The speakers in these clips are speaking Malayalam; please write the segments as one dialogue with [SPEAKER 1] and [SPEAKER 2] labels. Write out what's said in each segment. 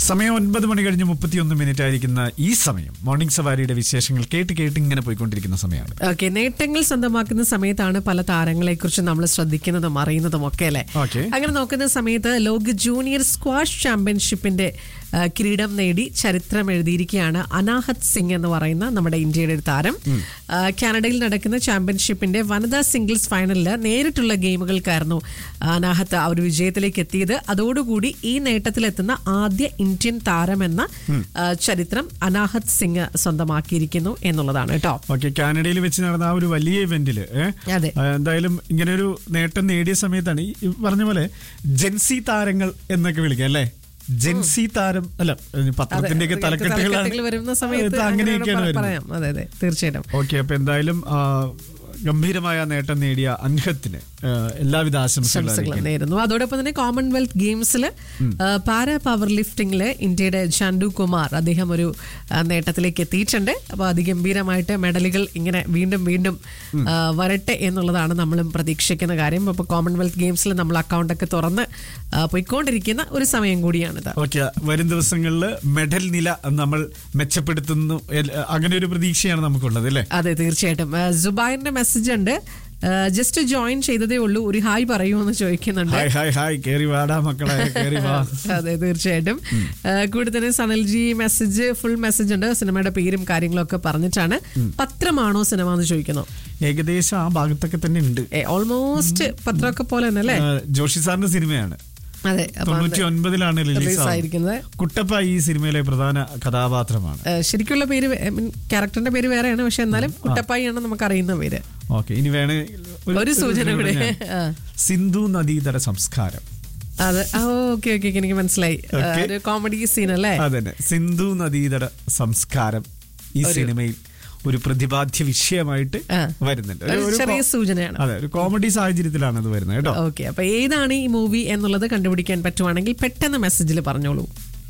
[SPEAKER 1] സമയം ഒൻപത് മണി കഴിഞ്ഞ് മുപ്പത്തിയൊന്ന് മിനിറ്റ് ആയിരിക്കുന്ന ഈ സമയം മോർണിംഗ് സവാരിയുടെ വിശേഷങ്ങൾ കേട്ട് കേട്ട് ഇങ്ങനെ പോയിക്കൊണ്ടിരിക്കുന്ന സമയമാണ്
[SPEAKER 2] ഓക്കെ നേട്ടങ്ങൾ സ്വന്തമാക്കുന്ന സമയത്താണ് പല താരങ്ങളെ കുറിച്ച് നമ്മൾ ശ്രദ്ധിക്കുന്നതും അറിയുന്നതും ഒക്കെ അല്ലേ
[SPEAKER 1] Okay.
[SPEAKER 2] അങ്ങനെ നോക്കുന്ന സമയത്ത് ലോക ജൂനിയർ സ്ക്വാഷ് ചാമ്പ്യൻഷിപ്പിന്റെ ആ, കിരീടം നേടി ചരിത്രം എഴുതിയിരിക്കുകയാണ് അനാഹത് സിംഗ് എന്ന് പറയുന്ന നമ്മുടെ ഇന്ത്യയുടെ ഒരു താരം ആ, കാനഡയിൽ നടക്കുന്ന ചാമ്പ്യൻഷിപ്പിന്റെ വനിതാ സിംഗിൾസ് ഫൈനലിൽ നേരിട്ടുള്ള ഗെയിമുകൾക്കായിരുന്നു അനാഹത്ത് ആ ഒരു വിജയത്തിലേക്ക് എത്തിയത് അതോടുകൂടി ഈ നേട്ടത്തിലെത്തുന്ന ആദ്യ ഇന്ത്യൻ താരമെന്ന ആ, ചരിത്രം അനാഹത് സിംഗ് സ്വന്തമാക്കിയിരിക്കുന്നു എന്നുള്ളതാണ് കേട്ടോ
[SPEAKER 1] ഓക്കെ കാനഡയിൽ വെച്ച് നടന്ന ആ ഒരു വലിയ ഇവന്റില്
[SPEAKER 2] അതെ.
[SPEAKER 1] എന്തായാലും ഇങ്ങനെ ഒരു നേട്ടം നേടിയ സമയത്താണ് ഈ ഈ പറഞ്ഞ പോലെ ജെൻസി താരങ്ങൾ എന്നൊക്കെ വിളിക്കാം അല്ലേ ജെൻസി താരം അല്ല പത്രത്തിന്റെ ഒക്കെ
[SPEAKER 2] തലക്കെട്ടുകൾ
[SPEAKER 1] തലക്കെട്ടുകളാണ്
[SPEAKER 2] വരുന്ന സമയത്ത്
[SPEAKER 1] ഇത് അങ്ങനെയൊക്കെയാണ്
[SPEAKER 2] അങ്ങനെയാണ്
[SPEAKER 1] വരുന്നത്
[SPEAKER 2] പറയാം അതെ അതെ തീർച്ചയായിട്ടും
[SPEAKER 1] ഓക്കെ അപ്പൊ എന്തായാലും ആ, ഗംഭീരമായ നേട്ടം നേടിയ അൻഹത്തിന് ആ, എല്ലാവിധ ആശംസകളും
[SPEAKER 2] ആശംസകൾ
[SPEAKER 1] അറിയിക്കുന്നു.
[SPEAKER 2] നേരുന്നു അതോടൊപ്പം തന്നെ കോമൺവെൽത്ത് ഗെയിംസിൽ പാരാ പവർ ലിഫ്റ്റിംഗിൽ ഇന്ത്യയുടെ ചാണ്ടു കുമാർ അദ്ദേഹം ഒരു ആ, നേട്ടത്തിലേക്ക് എത്തിയിട്ടുണ്ട് അപ്പോൾ അതിഗംഭീരമായിട്ട് മെഡലുകൾ ഇങ്ങനെ വീണ്ടും വീണ്ടും ആ, വരട്ടെ എന്നുള്ളതാണ് നമ്മളും പ്രതീക്ഷിക്കുന്ന കാര്യം അപ്പോൾ കോമൺവെൽത്ത് ഗെയിംസിൽ നമ്മൾ അക്കൗണ്ടൊക്കെ തുറന്ന് ആ, പോയിക്കൊണ്ടിരിക്കുന്ന ഒരു സമയം കൂടിയാണിത്
[SPEAKER 1] ഓക്കെ വരും ദിവസങ്ങളിൽ മെഡൽ നില നമ്മൾ മെച്ചപ്പെടുത്തുന്നു എൽ- അങ്ങനെ ഒരു പ്രതീക്ഷയാണ് നമുക്കുള്ളത് അല്ലേ
[SPEAKER 2] അതെ തീർച്ചയായിട്ടും ആ, ജുബൈറിന്റെ മെസ്സേജ് ഉണ്ട് ജസ്റ്റ് ജോയിൻ ചെയ്തതേ ഉള്ളൂ ഒരു ഹായ് പറയൂ എന്ന് ചോദിക്കുന്നുണ്ട്
[SPEAKER 1] ഹായ് ഹായ് ഹായ് കേറി വാടാ മക്കളെ കേറി വാ
[SPEAKER 2] അതെ തീർച്ചയായിട്ടും ആ, കൂടെ തന്നെ സനൽജി മെസ്സേജ് ഫുൾ മെസ്സേജ് ഉണ്ട് സിനിമയുടെ പേരും കാര്യങ്ങളും ഒക്കെ പറഞ്ഞിട്ടാണ് പത്രമാണോ സിനിമ എന്ന് ചോദിക്കുന്നു
[SPEAKER 1] ഏകദേശം ആ ഭാഗത്തൊക്കെ തന്നെ ഉണ്ട്
[SPEAKER 2] ഓൾമോസ്റ്റ് പത്രമൊക്കെ പോലെ തന്നെ അല്ലേ
[SPEAKER 1] ആ, ജോഷി സാറിന്റെ സിനിമയാണ്
[SPEAKER 2] അതെ അപ്പൊ
[SPEAKER 1] തൊണ്ണൂറ്റി ഒൻപതിലാണ്
[SPEAKER 2] റിലീസ്
[SPEAKER 1] റിലീസ്
[SPEAKER 2] ആയിരിക്കുന്നത്
[SPEAKER 1] കുട്ടപ്പ ഈ സിനിമയിലെ പ്രധാന കഥാപാത്രമാണ്
[SPEAKER 2] ആ, ശരിക്കുള്ള പേര് ക്യാരക്ടറിന്റെ പേര് വേറെയാണ് പക്ഷെ എന്നാലും കുട്ടപ്പായി ആണ് നമുക്ക് അറിയുന്ന പേര്
[SPEAKER 1] ഓക്കെ ഇനി വേണേ
[SPEAKER 2] ഒരു സൂചന കൂടെ.
[SPEAKER 1] ഞാൻ.
[SPEAKER 2] ആ.
[SPEAKER 1] സിന്ധു നദീതട സംസ്കാരം
[SPEAKER 2] അത് ഓക്കെ ഓക്കെ എനിക്ക് മനസ്സിലായി ആ,
[SPEAKER 1] Okay.
[SPEAKER 2] ഒരു കോമഡി സീൻ അല്ലേ
[SPEAKER 1] അതന്നെ സിന്ധു നദീതട സംസ്കാരം ഈ സിനിമയിൽ ഒരു പ്രതിപാദ്യ വിഷയമായിട്ട്
[SPEAKER 2] ആ.
[SPEAKER 1] വരുന്നുണ്ട്
[SPEAKER 2] ഒരു
[SPEAKER 1] ഒരു
[SPEAKER 2] ചെറിയ
[SPEAKER 1] കോ-
[SPEAKER 2] സൂചനയാണ്
[SPEAKER 1] അതെ ഒരു കോമഡി സാഹചര്യത്തിലാണ് അത് വരുന്നത് കേട്ടോ
[SPEAKER 2] ഓക്കെ അപ്പൊ ഏതാണ് ഈ മൂവി എന്നുള്ളത് കണ്ടുപിടിക്കാൻ പറ്റുവാണെങ്കിൽ പെട്ടെന്ന് മെസ്സേജിൽ പറഞ്ഞോളൂ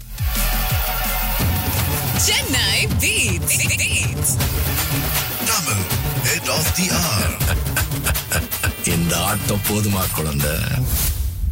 [SPEAKER 3] Chennai Beats. Beats.
[SPEAKER 4] Tamil, head of the hour.
[SPEAKER 5] இந்த ஆட்டம் போதுமா குழந்தை